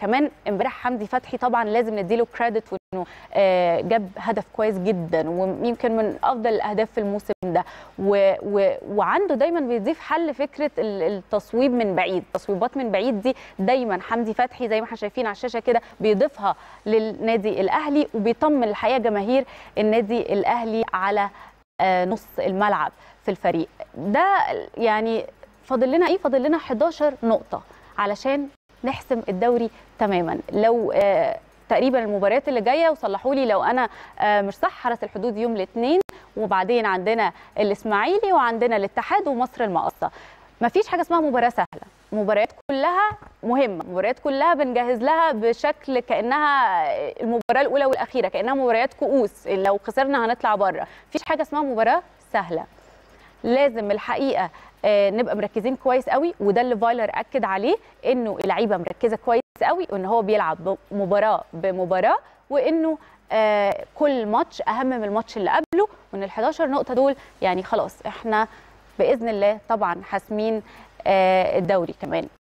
كمان امبارح حمدي فتحي طبعا لازم نديله كريدت وانه آه، جاب هدف كويس جدا ويمكن من افضل الاهداف في الموسم ده و و وعنده دايما بيضيف حل فكره ال- التصويب من بعيد تصويبات من بعيد دي دايما حمدي فتحي زي ما احنا شايفين على الشاشه كده بيضيفها للنادي الاهلي وبيطمن الحقيقه جماهير النادي الاهلي على آه، نص الملعب في الفريق ده يعني فاضل لنا ايه فاضل لنا 11 نقطه علشان نحسم الدوري تماما لو آه، تقريبا المباريات اللي جايه وصلحوا لي لو انا آه، مش صح حرس الحدود يوم الاثنين وبعدين عندنا الاسماعيلي وعندنا الاتحاد ومصر المقاصه مفيش حاجه اسمها مباراه سهله مباريات كلها مهمه مباريات كلها بنجهز لها بشكل كانها المباراه الاولى والاخيره كانها مباريات كؤوس لو خسرنا هنطلع بره مفيش حاجه اسمها مباراه سهله لازم الحقيقه آه، نبقى مركزين كويس قوي وده اللي فايلر اكد عليه انه اللعيبه مركزه كويس قوي وان هو بيلعب مباراه بمباراه وانه آه، كل ماتش اهم من الماتش اللي قبله وان ال 11 نقطه دول يعني خلاص احنا باذن الله طبعا حاسمين آه، الدوري كمان